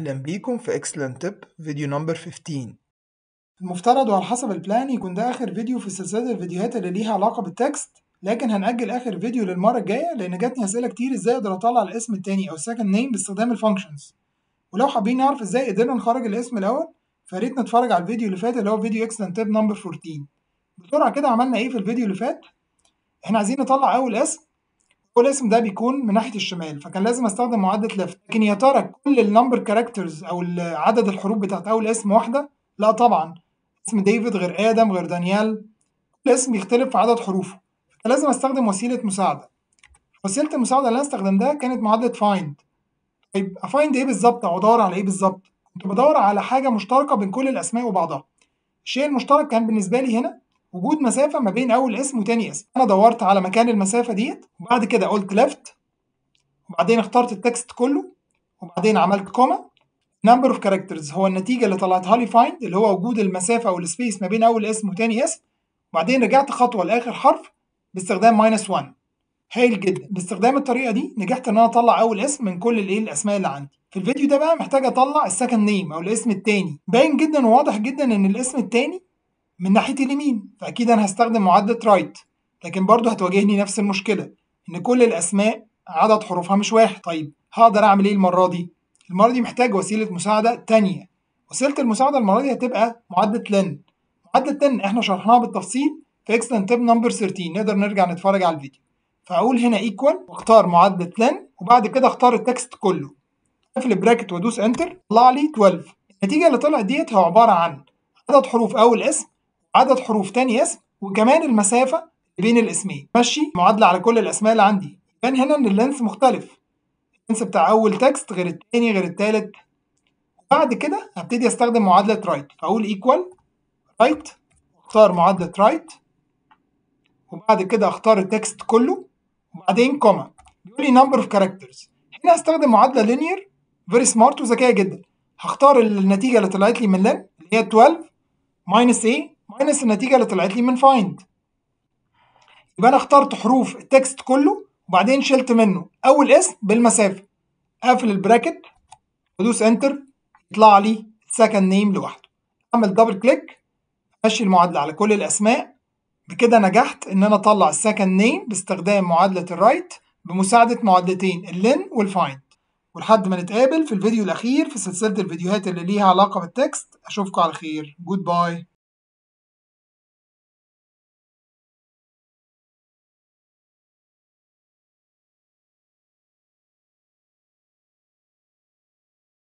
أهلا بيكم في Excellent Tip فيديو نمبر 15 المفترض وعلى حسب البلان يكون ده آخر فيديو في سلسلة الفيديوهات اللي ليها علاقة بالتكست لكن هنأجل آخر فيديو للمرة الجاية لأن جاتني أسئلة كتير إزاي أقدر أطلع الاسم التاني أو السكند نيم باستخدام الفانكشنز ولو حابين نعرف إزاي قدرنا نخرج الاسم الأول فياريت نتفرج على الفيديو اللي فات اللي هو فيديو Excellent Tip نمبر 14 بسرعة كده عملنا إيه في الفيديو اللي فات إحنا عايزين نطلع أول اسم والاسم ده بيكون من ناحيه الشمال فكان لازم استخدم معادله ليفت لكن يا ترى كل النمبر كاركترز او عدد الحروف بتاعت اول اسم واحده لا طبعا اسم ديفيد غير ادم غير دانيال كل اسم يختلف في عدد حروفه فكان لازم استخدم وسيله مساعده وسيله المساعده اللي انا استخدمتها كانت معادله فايند طيب افايند ايه بالظبط او ادور على ايه بالظبط كنت بدور على حاجه مشتركه بين كل الاسماء وبعضها الشيء المشترك كان بالنسبه لي هنا وجود مسافة ما بين أول اسم وتاني اسم أنا دورت على مكان المسافة ديت وبعد كده قلت left وبعدين اخترت التكست كله وبعدين عملت كوما number of characters هو النتيجة اللي طلعتها لي find اللي هو وجود المسافة أو السبيس ما بين أول اسم وتاني اسم وبعدين رجعت خطوة لآخر حرف باستخدام minus 1 هايل جدا باستخدام الطريقة دي نجحت إن أنا أطلع أول اسم من كل الإيه الأسماء اللي عندي في الفيديو ده بقى محتاج أطلع السكند نيم أو الاسم التاني باين جدا وواضح جدا إن الاسم التاني من ناحية اليمين فأكيد أنا هستخدم معادلة رايت لكن برضه هتواجهني نفس المشكلة إن كل الأسماء عدد حروفها مش واحد طيب هقدر أعمل إيه المرة دي؟ المرة دي محتاج وسيلة مساعدة تانية وسيلة المساعدة المرة دي هتبقى معادلة لن معادلة لن إحنا شرحناها بالتفصيل في اكسلنت تيب نمبر 13 نقدر نرجع نتفرج على الفيديو فأقول هنا ايكوال واختار معادلة لن وبعد كده اختار التكست كله اقفل البراكت وادوس انتر طلع لي 12 النتيجة اللي طلعت ديت هو عبارة عن عدد حروف أول اسم عدد حروف تاني اسم وكمان المسافة بين الاسمين ماشي معادلة على كل الأسماء اللي عندي يبان هنا إن اللينس مختلف اللينس بتاع أول تكست غير التاني غير التالت وبعد كده هبتدي أستخدم معادلة رايت فأقول ايكوال رايت واختار معادلة رايت وبعد كده أختار التكست كله وبعدين كوما بيقول لي نمبر اوف كاركترز هنا هستخدم معادلة لينير فيري سمارت وذكية جدا هختار النتيجة اللي طلعت لي من لن اللي هي 12 ماينس ايه ماينس النتيجة اللي طلعت لي من فايند يبقى أنا اخترت حروف التكست كله وبعدين شلت منه أول اسم بالمسافة أقفل البراكت وأدوس انتر يطلع لي السكند نيم لوحده أعمل دبل كليك أمشي المعادلة على كل الأسماء بكده نجحت إن أنا أطلع السكند نيم باستخدام معادلة الرايت بمساعدة معادلتين اللين والفايند ولحد ما نتقابل في الفيديو الأخير في سلسلة الفيديوهات اللي ليها علاقة بالتكست أشوفكم على خير جود باي